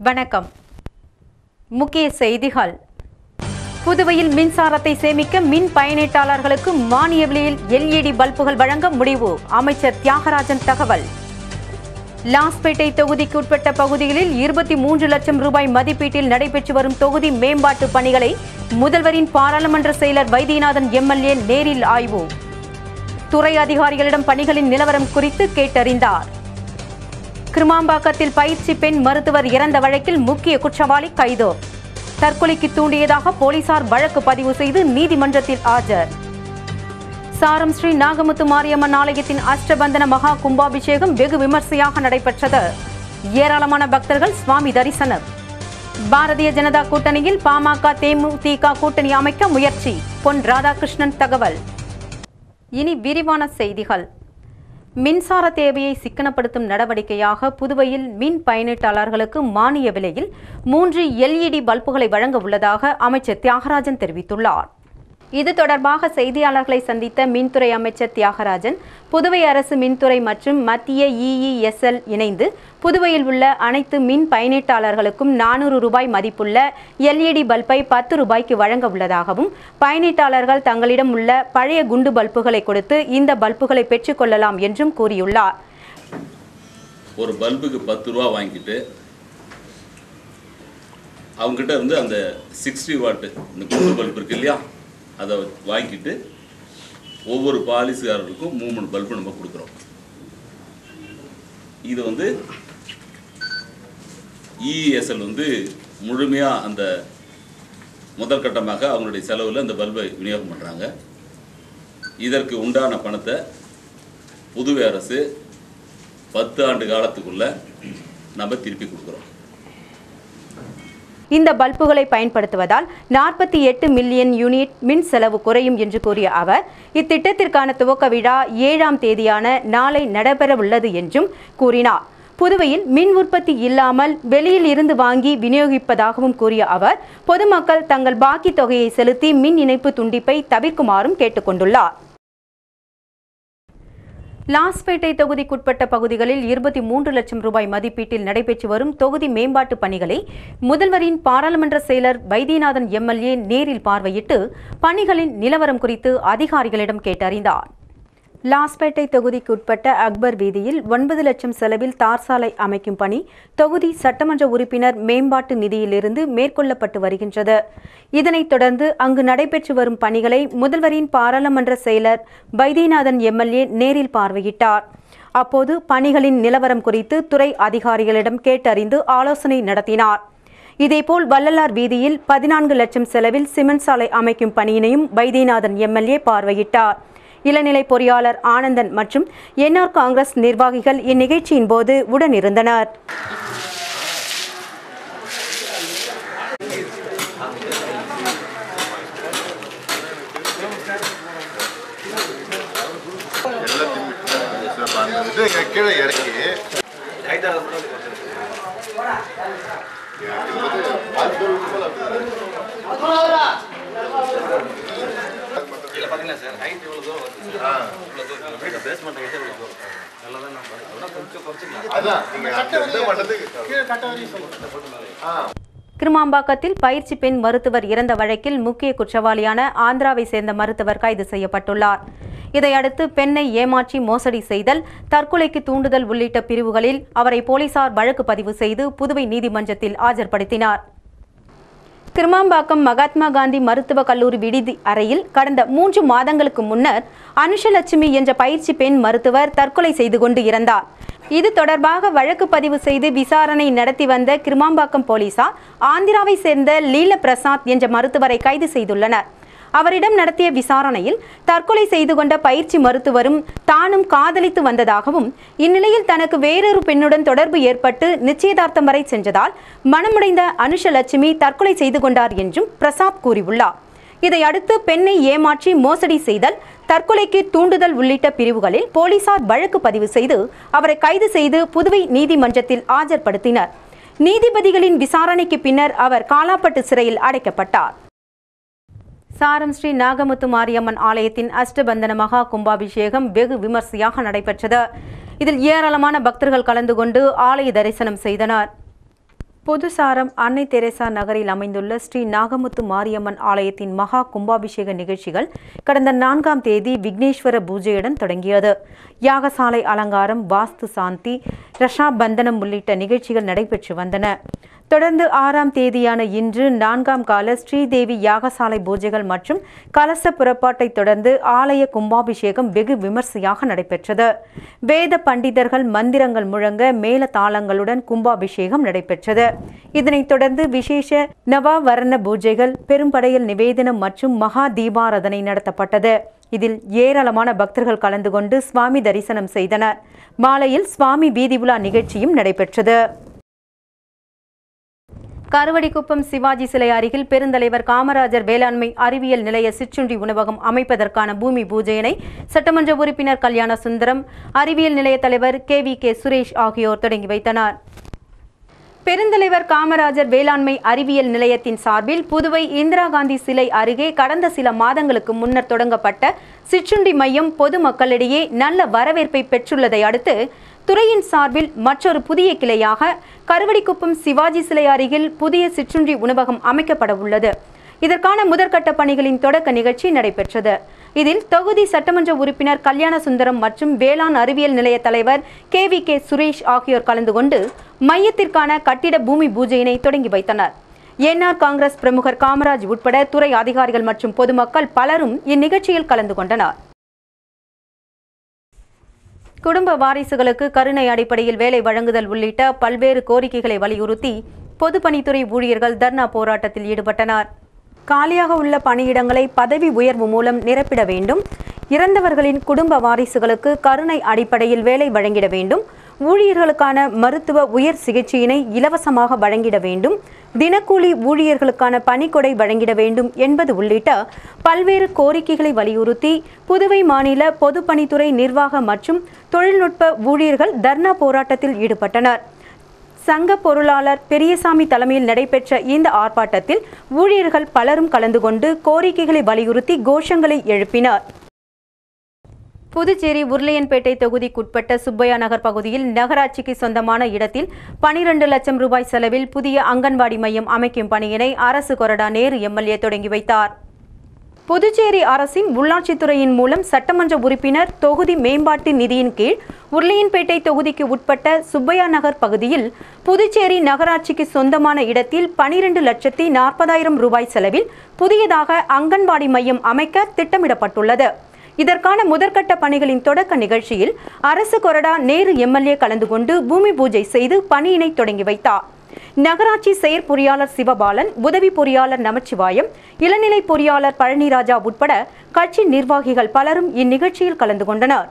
வணக்கம் முக்கிய செய்திகள் புதுவையில் மின்சாரத்தை சேமிக்க மின் பயனீட்டாளர்களுக்கு மானிய விலையில் எல்இடி பல்புகள் வழங்க முடிவு அமைச்சர் தியாகராஜன் தகவல் லாஸ்பேட்டை தொகுதிக்கு உட்பட்ட பகுதிகளில் இருபத்தி மூன்று லட்சம் ரூபாய் மதிப்பீட்டில் நடைபெற்று வரும் தொகுதி மேம்பாட்டு பணிகளை முதல்வரின் பாராளுமன்ற செயலர் வைத்தியநாதன் எம்எல்ஏ நேரில் ஆய்வு துறை அதிகாரிகளிடம் பணிகளின் நிலவரம் குறித்து கேட்டறிந்தார் கிருமாம்பாக்கத்தில் பயிற்சி பெண் மருத்துவர் இறந்த வழக்கில் முக்கிய குற்றவாளி கைது தற்கொலைக்கு தூண்டியதாக போலீசார் வழக்கு பதிவு செய்து நீதிமன்றத்தில் ஆஜர் சாரம் ஸ்ரீ நாகமுத்து மாரியம்மன் ஆலயத்தின் அஷ்டபந்தன மகா கும்பாபிஷேகம் வெகு விமர்சையாக நடைபெற்றது ஏராளமான பக்தர்கள் சுவாமி தரிசனம் பாரதிய ஜனதா கூட்டணியில் பாமக தேமுதிக கூட்டணி அமைக்க முயற்சி பொன் ராதாகிருஷ்ணன் தகவல் இனி விரிவான செய்திகள் மின்சார தேவையை சிக்கனப்படுத்தும் நடவடிக்கையாக புதுவையில் மின் பயனீட்டாளர்களுக்கு மானிய விலையில் மூன்று எல்இடி பல்புகளை வழங்க உள்ளதாக அமைச்சர் தியாகராஜன் தெரிவித்துள்ளார் இது தொடர்பாக செய்தியாளர்களை சந்தித்த மின்துறை அமைச்சர் தியாகராஜன் புதுவை அரசு மின்துறை மற்றும் மத்திய இஇஎஸ்எல் இணைந்து புதுவையில் உள்ள அனைத்து மின் பயனீட்டாளர்களுக்கும் நானூறு ரூபாய் மதிப்புள்ள எல்இடி பல்பை பத்து ரூபாய்க்கு வழங்க உள்ளதாகவும் பயனீட்டாளர்கள் தங்களிடம் உள்ள பழைய குண்டு பல்புகளை கொடுத்து இந்த பல்புகளை பெற்றுக்கொள்ளலாம் என்றும் கூறியுள்ளார் ஒரு பல்புக்கு பத்து ரூபா வாங்கிட்டு அவங்ககிட்ட இருந்து அந்த சிக்ஸ்டி வாட்டு இந்த குண்டு பல்பு இருக்கு இல்லையா அதை வாங்கிட்டு ஒவ்வொரு பாலிசிகாரர்களுக்கும் மூணு மூணு பல்பு நம்ம கொடுக்குறோம் இது வந்து இஎஸ்எல் வந்து முழுமையாக அந்த முதல் கட்டமாக அவங்களுடைய செலவில் அந்த பல்பை விநியோகம் பண்ணுறாங்க இதற்கு உண்டான பணத்தை புதுவை அரசு பத்து ஆண்டு காலத்துக்குள்ள நம்ம திருப்பி கொடுக்குறோம் இந்த பல்புகளை பயன்படுத்துவதால் நாற்பத்தி எட்டு மில்லியன் யூனிட் மின் செலவு குறையும் என்று கூறிய அவர் இத்திட்டத்திற்கான துவக்க விழா ஏழாம் தேதியான நாளை நடைபெறவுள்ளது என்றும் கூறினார் புதுவையில் மின் உற்பத்தி இல்லாமல் வெளியில் இருந்து வாங்கி விநியோகிப்பதாகவும் கூறிய அவர் பொதுமக்கள் தங்கள் பாக்கி தொகையை செலுத்தி மின் இணைப்பு துண்டிப்பை தவிர்க்குமாறும் கேட்டுக்கொண்டுள்ளார் லாஸ்பேட்டை தொகுதிக்குட்பட்ட பகுதிகளில் இருபத்தி மூன்று லட்சம் ரூபாய் மதிப்பீட்டில் நடைபெற்று வரும் தொகுதி மேம்பாட்டு பணிகளை முதல்வரின் பாராளுமன்ற செயலர் வைத்தியநாதன் எம்எல்ஏ நேரில் பார்வையிட்டு பணிகளின் நிலவரம் குறித்து அதிகாரிகளிடம் கேட்டறிந்தார் லாஸ்பேட்டை தொகுதிக்கு உட்பட்ட அக்பர் வீதியில் ஒன்பது லட்சம் செலவில் தார் சாலை அமைக்கும் பணி தொகுதி சட்டமன்ற உறுப்பினர் மேம்பாட்டு நிதியிலிருந்து மேற்கொள்ளப்பட்டு வருகின்றது இதனைத் தொடர்ந்து அங்கு நடைபெற்று வரும் பணிகளை முதல்வரின் பாராளுமன்ற செயலர் வைத்தியநாதன் எம்எல்ஏ நேரில் பார்வையிட்டார் அப்போது பணிகளின் நிலவரம் குறித்து துறை அதிகாரிகளிடம் கேட்டறிந்து ஆலோசனை நடத்தினார் இதேபோல் வள்ளலார் வீதியில் பதினான்கு லட்சம் செலவில் சிமெண்ட் சாலை அமைக்கும் பணியினையும் வைத்தியநாதன் எம்எல்ஏ பார்வையிட்டார் இளநிலை பொறியாளர் ஆனந்தன் மற்றும் என்ஆர் காங்கிரஸ் நிர்வாகிகள் இந்நிகழ்ச்சியின் போது உடனிருந்தனர் இது இங்க கீழே இறக்கி இல்ல பாத்தீங்களா சார் ஹைட் இவ்வளவு தூரம் வருது சார் இவ்வளவு தூரம் பேஸ்மெண்ட் ஹைட் இவ்வளவு தூரம் நல்லா தான் நான் பார்த்தேன் கொஞ்சம் குறைச்சிக்கலாம் அதான் நீங்க அந்த இது மட்டத்துக்கு கிருமாம்பாக்கத்தில் பயிற்சி பெண் மருத்துவர் இறந்த வழக்கில் முக்கிய குற்றவாளியான ஆந்திராவை சேர்ந்த மருத்துவர் கைது செய்யப்பட்டுள்ளார் இதையடுத்து பெண்ணை ஏமாற்றி மோசடி செய்தல் தற்கொலைக்கு தூண்டுதல் உள்ளிட்ட பிரிவுகளில் அவரை போலீசார் வழக்கு பதிவு செய்து புதுவை நீதிமன்றத்தில் ஆஜர்படுத்தினார் கிருமாம்பாக்கம் மகாத்மா காந்தி மருத்துவக் கல்லூரி விடுதி அறையில் கடந்த மூன்று மாதங்களுக்கு முன்னர் அனுஷலட்சுமி என்ற பயிற்சி பெண் மருத்துவர் தற்கொலை செய்து கொண்டு இறந்தார் இது தொடர்பாக வழக்கு பதிவு செய்து விசாரணை நடத்தி வந்த கிருமாம்பாக்கம் போலீசார் ஆந்திராவை சேர்ந்த லீல பிரசாத் என்ற மருத்துவரை கைது செய்துள்ளனர் அவரிடம் நடத்திய விசாரணையில் தற்கொலை செய்து கொண்ட பயிற்சி மருத்துவரும் தானும் காதலித்து வந்ததாகவும் இந்நிலையில் தனக்கு வேறொரு பெண்ணுடன் தொடர்பு ஏற்பட்டு நிச்சயதார்த்தம் வரை சென்றதால் மனமுடைந்த அனுஷலட்சுமி தற்கொலை செய்து கொண்டார் என்றும் பிரசாத் கூறியுள்ளார் இதையடுத்து பெண்ணை ஏமாற்றி மோசடி செய்தல் தற்கொலைக்கு தூண்டுதல் உள்ளிட்ட பிரிவுகளில் போலீசார் வழக்கு பதிவு செய்து அவரை கைது செய்து புதுவை நீதிமன்றத்தில் ஆஜர்படுத்தினர் நீதிபதிகளின் விசாரணைக்கு பின்னர் அவர் காலாப்பட்டு சிறையில் அடைக்கப்பட்டார் சாரம் ஸ்ரீ நாகமுத்து மாரியம்மன் ஆலயத்தின் அஷ்டபந்தன மகா கும்பாபிஷேகம் வெகு விமர்சையாக நடைபெற்றது இதில் ஏராளமான பக்தர்கள் கலந்து கொண்டு ஆலய தரிசனம் செய்தனர் புதுசாரம் அன்னை தெரேசா நகரில் அமைந்துள்ள ஸ்ரீ நாகமுத்து மாரியம்மன் ஆலயத்தின் மகா கும்பாபிஷேக நிகழ்ச்சிகள் கடந்த நான்காம் தேதி விக்னேஸ்வர பூஜையுடன் தொடங்கியது யாகசாலை அலங்காரம் வாஸ்து சாந்தி ரஷா பந்தனம் உள்ளிட்ட நிகழ்ச்சிகள் நடைபெற்று வந்தன தொடர்ந்து ஆறாம் தேதியான இன்று நான்காம் கால ஸ்ரீதேவி யாகசாலை பூஜைகள் மற்றும் கலச புறப்பாட்டை தொடர்ந்து ஆலய கும்பாபிஷேகம் வெகு விமர்சையாக நடைபெற்றது வேத பண்டிதர்கள் மந்திரங்கள் முழங்க மேல தாளங்களுடன் கும்பாபிஷேகம் நடைபெற்றது இதனைத் தொடர்ந்து விசேஷ நவாவரண பூஜைகள் பெரும்படையல் நிவேதனம் மற்றும் மகா தீபாராதனை நடத்தப்பட்டது இதில் ஏராளமான பக்தர்கள் கலந்து கொண்டு சுவாமி தரிசனம் செய்தனர் மாலையில் சுவாமி வீதி உலா நிகழ்ச்சியும் நடைபெற்றது கருவடிக்குப்பம் சிவாஜி சிலை அருகில் பெருந்தலைவர் காமராஜர் வேளாண்மை அறிவியல் நிலைய சிற்றுண்டி உணவகம் அமைப்பதற்கான பூமி பூஜையினை சட்டமன்ற உறுப்பினர் கல்யாண சுந்தரம் அறிவியல் நிலைய தலைவர் கே வி கே சுரேஷ் ஆகியோர் தொடங்கி வைத்தனர் பெருந்தலைவர் காமராஜர் வேளாண்மை அறிவியல் நிலையத்தின் சார்பில் புதுவை இந்திரா காந்தி சிலை அருகே கடந்த சில மாதங்களுக்கு முன்னர் தொடங்கப்பட்ட சிற்றுண்டி மையம் பொதுமக்களிடையே நல்ல வரவேற்பை பெற்றுள்ளதை அடுத்து துறையின் சார்பில் மற்றொரு புதிய கிளையாக கருவடிக்குப்பம் சிவாஜி சிலை அருகில் புதிய சிற்றுண்டி உணவகம் அமைக்கப்பட உள்ளது இதற்கான முதற்கட்ட பணிகளின் தொடக்க நிகழ்ச்சி நடைபெற்றது இதில் தொகுதி சட்டமன்ற உறுப்பினர் கல்யாண சுந்தரம் மற்றும் வேளாண் அறிவியல் நிலைய தலைவர் கே வி கே சுரேஷ் ஆகியோர் கலந்து கொண்டு மையத்திற்கான கட்டிட பூமி பூஜையினை தொடங்கி வைத்தனர் என்ஆர் காங்கிரஸ் பிரமுகர் காமராஜ் உட்பட துறை அதிகாரிகள் மற்றும் பொதுமக்கள் பலரும் இந்நிகழ்ச்சியில் கலந்து கொண்டனர் குடும்ப வாரிசுகளுக்கு கருணை அடிப்படையில் வேலை வழங்குதல் உள்ளிட்ட பல்வேறு கோரிக்கைகளை வலியுறுத்தி பொதுப்பணித்துறை ஊழியர்கள் தர்ணா போராட்டத்தில் ஈடுபட்டனர் காலியாக உள்ள பணியிடங்களை பதவி உயர்வு மூலம் நிரப்பிட வேண்டும் இறந்தவர்களின் குடும்ப வாரிசுகளுக்கு கருணை அடிப்படையில் வேலை வழங்கிட வேண்டும் ஊழியர்களுக்கான மருத்துவ உயர் சிகிச்சையினை இலவசமாக வழங்கிட வேண்டும் தினக்கூலி ஊழியர்களுக்கான பணிக்கொடை வழங்கிட வேண்டும் என்பது உள்ளிட்ட பல்வேறு கோரிக்கைகளை வலியுறுத்தி புதுவை மாநில பொதுப்பணித்துறை நிர்வாக மற்றும் தொழில்நுட்ப ஊழியர்கள் தர்ணா போராட்டத்தில் ஈடுபட்டனர் சங்க பொருளாளர் பெரியசாமி தலைமையில் நடைபெற்ற இந்த ஆர்ப்பாட்டத்தில் ஊழியர்கள் பலரும் கலந்து கொண்டு கோரிக்கைகளை வலியுறுத்தி கோஷங்களை எழுப்பினர் புதுச்சேரி உருளையன்பேட்டை தொகுதிக்குட்பட்ட சுப்பையா நகர் பகுதியில் நகராட்சிக்கு சொந்தமான இடத்தில் பனிரெண்டு லட்சம் ரூபாய் செலவில் புதிய அங்கன்வாடி மையம் அமைக்கும் பணியினை அரசு கொறடா நேரு எம்எல்ஏ தொடங்கி வைத்தார் புதுச்சேரி அரசின் உள்ளாட்சித்துறையின் மூலம் சட்டமன்ற உறுப்பினர் தொகுதி மேம்பாட்டு நிதியின் கீழ் உருளையன்பேட்டை தொகுதிக்கு உட்பட்ட சுப்பையா நகர் பகுதியில் புதுச்சேரி நகராட்சிக்கு சொந்தமான இடத்தில் பனிரெண்டு லட்சத்தி நாற்பதாயிரம் ரூபாய் செலவில் புதியதாக அங்கன்வாடி மையம் அமைக்க திட்டமிடப்பட்டுள்ளது இதற்கான முதற்கட்ட பணிகளின் தொடக்க நிகழ்ச்சியில் அரசு கொறடா நேரு எம்எல்ஏ கலந்து கொண்டு பூமி பூஜை செய்து பணியினை தொடங்கி வைத்தார் நகராட்சி செயற்பொறியாளர் சிவபாலன் உதவி பொறியாளர் நமச்சிவாயம் இளநிலை பொறியாளர் பழனிராஜா உட்பட கட்சி நிர்வாகிகள் பலரும் இந்நிகழ்ச்சியில் கலந்து கொண்டனர்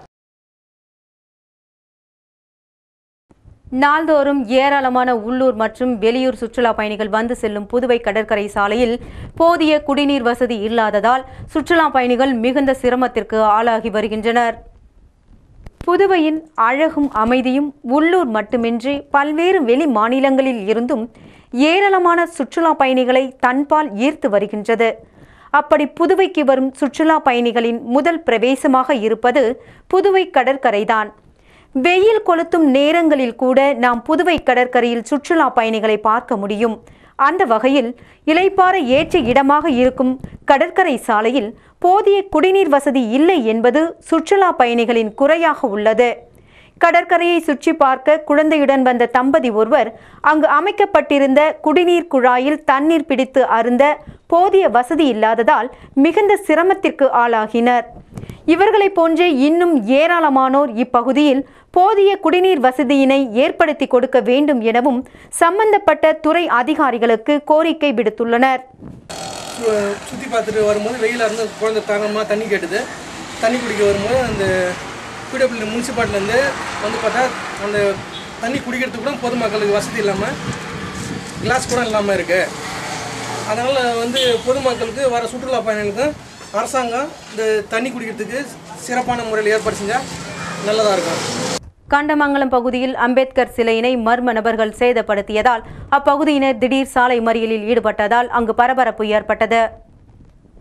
நாள்தோறும் ஏராளமான உள்ளூர் மற்றும் வெளியூர் சுற்றுலா பயணிகள் வந்து செல்லும் புதுவை கடற்கரை சாலையில் போதிய குடிநீர் வசதி இல்லாததால் சுற்றுலா பயணிகள் மிகுந்த சிரமத்திற்கு ஆளாகி வருகின்றனர் புதுவையின் அழகும் அமைதியும் உள்ளூர் மட்டுமின்றி பல்வேறு வெளி மாநிலங்களில் இருந்தும் ஏராளமான சுற்றுலா பயணிகளை தன்பால் ஈர்த்து வருகின்றது அப்படி புதுவைக்கு வரும் சுற்றுலா பயணிகளின் முதல் பிரவேசமாக இருப்பது புதுவை கடற்கரைதான் வெயில் கொளுத்தும் நேரங்களில் கூட நாம் புதுவை கடற்கரையில் சுற்றுலா பயணிகளை பார்க்க முடியும் அந்த வகையில் இலைப்பாற ஏற்ற இடமாக இருக்கும் கடற்கரை சாலையில் போதிய குடிநீர் வசதி இல்லை என்பது சுற்றுலா பயணிகளின் குறையாக உள்ளது கடற்கரையை சுற்றி பார்க்க குழந்தையுடன் வந்த தம்பதி ஒருவர் அங்கு அமைக்கப்பட்டிருந்த குடிநீர் குழாயில் தண்ணீர் பிடித்து அருந்த போதிய வசதி இல்லாததால் மிகுந்த சிரமத்திற்கு ஆளாகினர் இவர்களைப் போன்றே இன்னும் ஏராளமானோர் இப்பகுதியில் போதிய குடிநீர் வசதியினை ஏற்படுத்தி கொடுக்க வேண்டும் எனவும் சம்பந்தப்பட்ட துறை அதிகாரிகளுக்கு கோரிக்கை விடுத்துள்ளனர் சு- சுற்றி பார்த்துட்டு வரும்போது வெயிலாக இருந்து குழந்தை தாகமாக தண்ணி கேட்டுது தண்ணி குடிக்க வரும்போது அந்த பிடபிள்யூ முனிசிபாலிட்டிலேருந்து வந்து பார்த்தா அந்த தண்ணி குடிக்கிறதுக்கு கூட பொதுமக்களுக்கு வசதி இல்லாமல் கிளாஸ் கூட இல்லாமல் இருக்குது அதனால் வந்து பொதுமக்களுக்கு வர சுற்றுலா பயணிகளுக்கு அரசாங்கம் இந்த தண்ணி குடிக்கிறதுக்கு சிறப்பான முறையில் ஏற்பாடு செஞ்சால் நல்லதாக இருக்கும் கண்டமங்கலம் பகுதியில் அம்பேத்கர் சிலையினை மர்ம நபர்கள் சேதப்படுத்தியதால் அப்பகுதியினர் திடீர் சாலை மறியலில் ஈடுபட்டதால் அங்கு பரபரப்பு ஏற்பட்டது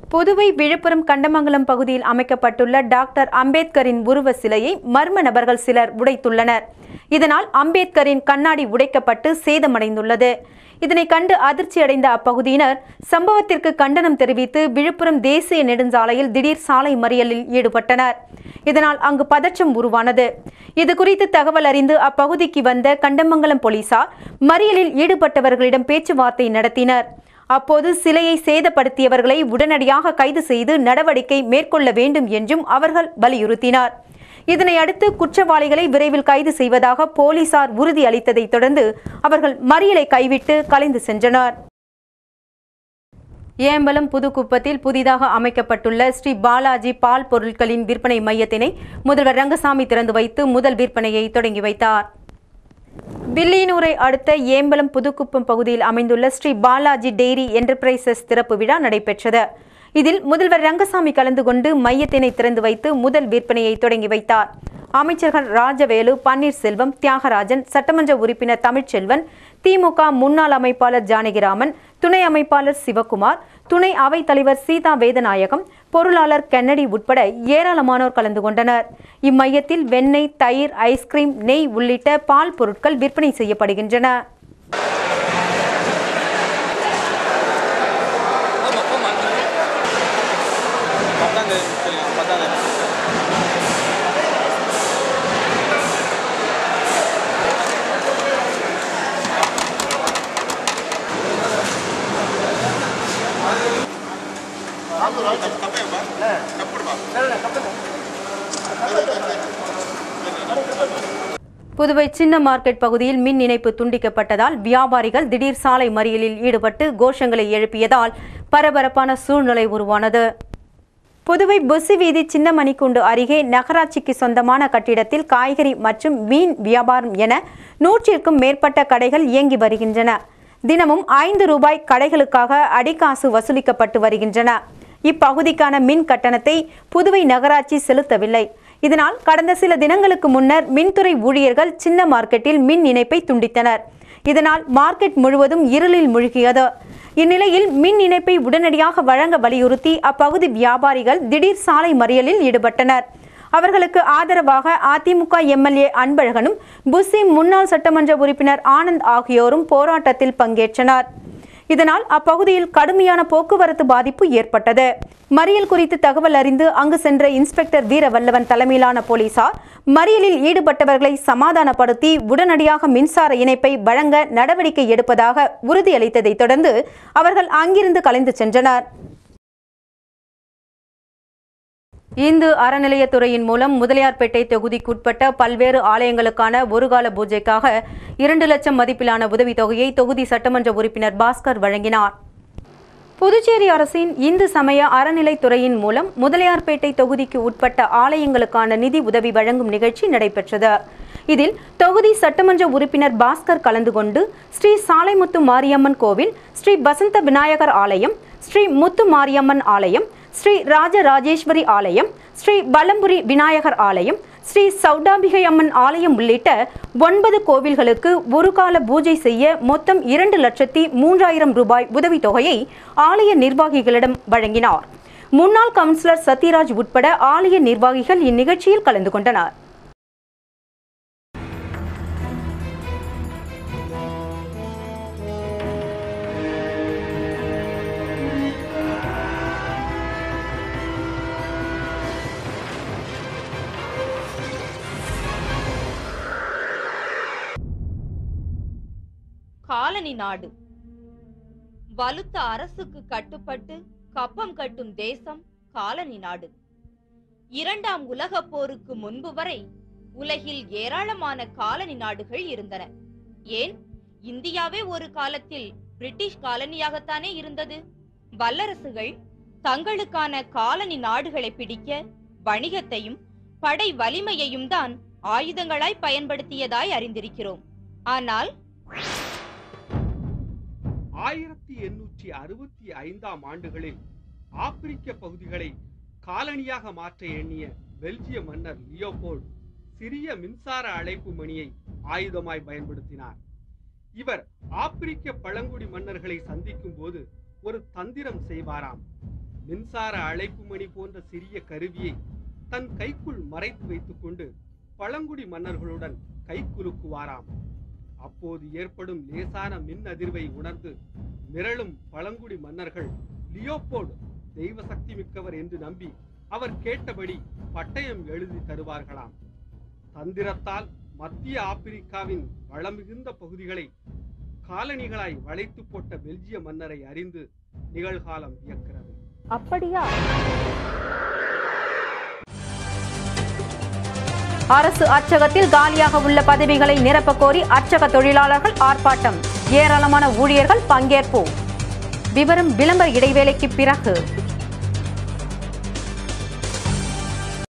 புதுவை விழுப்புரம் கண்டமங்கலம் பகுதியில் அமைக்கப்பட்டுள்ள டாக்டர் அம்பேத்கரின் உருவ சிலையை மர்ம நபர்கள் சிலர் உடைத்துள்ளனர் இதனால் அம்பேத்கரின் கண்ணாடி உடைக்கப்பட்டு சேதமடைந்துள்ளது இதனை கண்டு அதிர்ச்சியடைந்த அப்பகுதியினர் சம்பவத்திற்கு கண்டனம் தெரிவித்து விழுப்புரம் தேசிய நெடுஞ்சாலையில் திடீர் சாலை மறியலில் ஈடுபட்டனர் இதனால் அங்கு பதற்றம் உருவானது இதுகுறித்து தகவல் அறிந்து அப்பகுதிக்கு வந்த கண்டமங்கலம் போலீசார் மறியலில் ஈடுபட்டவர்களிடம் பேச்சுவார்த்தை நடத்தினர் அப்போது சிலையை சேதப்படுத்தியவர்களை உடனடியாக கைது செய்து நடவடிக்கை மேற்கொள்ள வேண்டும் என்றும் அவர்கள் வலியுறுத்தினார் இதனை அடுத்து குற்றவாளிகளை விரைவில் கைது செய்வதாக போலீசார் உறுதி அளித்ததைத் தொடர்ந்து அவர்கள் மறியலை கைவிட்டு கலைந்து சென்றனர் ஏம்பலம் புதுக்குப்பத்தில் புதிதாக அமைக்கப்பட்டுள்ள ஸ்ரீ பாலாஜி பால் பொருட்களின் விற்பனை மையத்தினை முதல்வர் ரங்கசாமி திறந்து வைத்து முதல் விற்பனையை தொடங்கி வைத்தார் வில்லியனூரை அடுத்த ஏம்பலம் புதுக்குப்பம் பகுதியில் அமைந்துள்ள ஸ்ரீ பாலாஜி டெய்ரி என்டர்பிரைசஸ் திறப்பு விழா நடைபெற்றது இதில் முதல்வர் ரங்கசாமி கலந்து கொண்டு மையத்தினை திறந்து வைத்து முதல் விற்பனையை தொடங்கி வைத்தார் அமைச்சர்கள் ராஜவேலு பன்னீர்செல்வம் தியாகராஜன் சட்டமன்ற உறுப்பினர் தமிழ்ச்செல்வன் திமுக முன்னாள் அமைப்பாளர் ஜானகிராமன் துணை அமைப்பாளர் சிவகுமார் துணை அவைத் தலைவர் சீதா வேதநாயகம் பொருளாளர் கென்னடி உட்பட ஏராளமானோர் கலந்து கொண்டனர் இம்மையத்தில் வெண்ணெய் தயிர் ஐஸ்கிரீம் நெய் உள்ளிட்ட பால் பொருட்கள் விற்பனை செய்யப்படுகின்றன புதுவை சின்ன மார்க்கெட் பகுதியில் மின் இணைப்பு துண்டிக்கப்பட்டதால் வியாபாரிகள் திடீர் சாலை மறியலில் ஈடுபட்டு கோஷங்களை எழுப்பியதால் பரபரப்பான சூழ்நிலை உருவானது புதுவை புசி வீதி சின்னமணிக்குண்டு அருகே நகராட்சிக்கு சொந்தமான கட்டிடத்தில் காய்கறி மற்றும் மீன் வியாபாரம் என நூற்றிற்கும் மேற்பட்ட கடைகள் இயங்கி வருகின்றன தினமும் ஐந்து ரூபாய் கடைகளுக்காக அடிக்காசு வசூலிக்கப்பட்டு வருகின்றன இப்பகுதிக்கான மின் கட்டணத்தை புதுவை நகராட்சி செலுத்தவில்லை இதனால் கடந்த சில தினங்களுக்கு முன்னர் மின்துறை ஊழியர்கள் சின்ன மார்க்கெட்டில் மின் இணைப்பை துண்டித்தனர் இதனால் மார்க்கெட் முழுவதும் இருளில் மூழ்கியது இந்நிலையில் மின் இணைப்பை உடனடியாக வழங்க வலியுறுத்தி அப்பகுதி வியாபாரிகள் திடீர் சாலை மறியலில் ஈடுபட்டனர் அவர்களுக்கு ஆதரவாக அதிமுக எம்எல்ஏ அன்பழகனும் புசி முன்னாள் சட்டமன்ற உறுப்பினர் ஆனந்த் ஆகியோரும் போராட்டத்தில் பங்கேற்றனர் இதனால் அப்பகுதியில் கடுமையான போக்குவரத்து பாதிப்பு ஏற்பட்டது மறியல் குறித்து தகவல் அறிந்து அங்கு சென்ற இன்ஸ்பெக்டர் வீரவல்லவன் தலைமையிலான போலீசார் மறியலில் ஈடுபட்டவர்களை சமாதானப்படுத்தி உடனடியாக மின்சார இணைப்பை வழங்க நடவடிக்கை எடுப்பதாக உறுதியளித்ததைத் தொடர்ந்து அவர்கள் அங்கிருந்து கலைந்து சென்றனர் இந்து அறநிலையத்துறையின் மூலம் முதலியார்பேட்டை தொகுதிக்குட்பட்ட பல்வேறு ஆலயங்களுக்கான ஒருகால பூஜைக்காக இரண்டு லட்சம் மதிப்பிலான உதவித்தொகையை தொகுதி சட்டமன்ற உறுப்பினர் பாஸ்கர் வழங்கினார் புதுச்சேரி அரசின் இந்து சமய அறநிலைத்துறையின் மூலம் முதலியார்பேட்டை தொகுதிக்கு உட்பட்ட ஆலயங்களுக்கான நிதி உதவி வழங்கும் நிகழ்ச்சி நடைபெற்றது இதில் தொகுதி சட்டமன்ற உறுப்பினர் பாஸ்கர் கலந்து கொண்டு ஸ்ரீ சாலைமுத்து மாரியம்மன் கோவில் ஸ்ரீ வசந்த விநாயகர் ஆலயம் ஸ்ரீ முத்து மாரியம்மன் ஆலயம் ஸ்ரீ ராஜராஜேஸ்வரி ஆலயம் ஸ்ரீ வலம்புரி விநாயகர் ஆலயம் ஸ்ரீ சௌடாம்பிகை அம்மன் ஆலயம் உள்ளிட்ட ஒன்பது கோவில்களுக்கு ஒரு கால பூஜை செய்ய மொத்தம் இரண்டு லட்சத்தி மூன்றாயிரம் ரூபாய் உதவித்தொகையை ஆலய நிர்வாகிகளிடம் வழங்கினார் முன்னாள் கவுன்சிலர் சத்யராஜ் உட்பட ஆலய நிர்வாகிகள் இந்நிகழ்ச்சியில் கலந்து கொண்டனர் காலனி நாடு வலுத்த அரசுக்கு கட்டுப்பட்டு கப்பம் கட்டும் தேசம் காலனி நாடு இரண்டாம் உலகப் போருக்கு முன்பு வரை உலகில் ஏராளமான காலனி நாடுகள் இருந்தன ஏன் இந்தியாவே ஒரு காலத்தில் பிரிட்டிஷ் காலனியாகத்தானே இருந்தது வல்லரசுகள் தங்களுக்கான காலனி நாடுகளை பிடிக்க வணிகத்தையும் படை வலிமையையும் தான் ஆயுதங்களாய் பயன்படுத்தியதாய் அறிந்திருக்கிறோம் ஆனால் ஆயிரத்தி எண்ணூற்றி அறுபத்தி ஐந்தாம் ஆண்டுகளில் ஆப்பிரிக்க பகுதிகளை காலனியாக மாற்ற எண்ணிய பெல்ஜிய மன்னர் லியோபோல்ட் சிறிய மின்சார அழைப்பு மணியை ஆயுதமாய் பயன்படுத்தினார் இவர் ஆப்பிரிக்க பழங்குடி மன்னர்களை சந்திக்கும் போது ஒரு தந்திரம் செய்வாராம் மின்சார அழைப்பு மணி போன்ற சிறிய கருவியை தன் கைக்குள் மறைத்து வைத்துக்கொண்டு பழங்குடி மன்னர்களுடன் கைக்குலுக்குவாராம் அப்போது ஏற்படும் லேசான மின் அதிர்வை உணர்ந்து மிரளும் பழங்குடி மன்னர்கள் லியோபோல்டு தெய்வ சக்தி மிக்கவர் என்று நம்பி அவர் கேட்டபடி பட்டயம் எழுதி தருவார்களாம் தந்திரத்தால் மத்திய ஆப்பிரிக்காவின் வளமிகுந்த பகுதிகளை காலனிகளாய் வளைத்து போட்ட பெல்ஜிய மன்னரை அறிந்து நிகழ்காலம் வியக்கிறது அப்படியா அரசு அச்சகத்தில் காலியாக உள்ள பதவிகளை நிரப்பக் கோரி அச்சக தொழிலாளர்கள் ஆர்ப்பாட்டம் ஏராளமான ஊழியர்கள் பங்கேற்பு விவரம் விளம்பர இடைவேளைக்கு பிறகு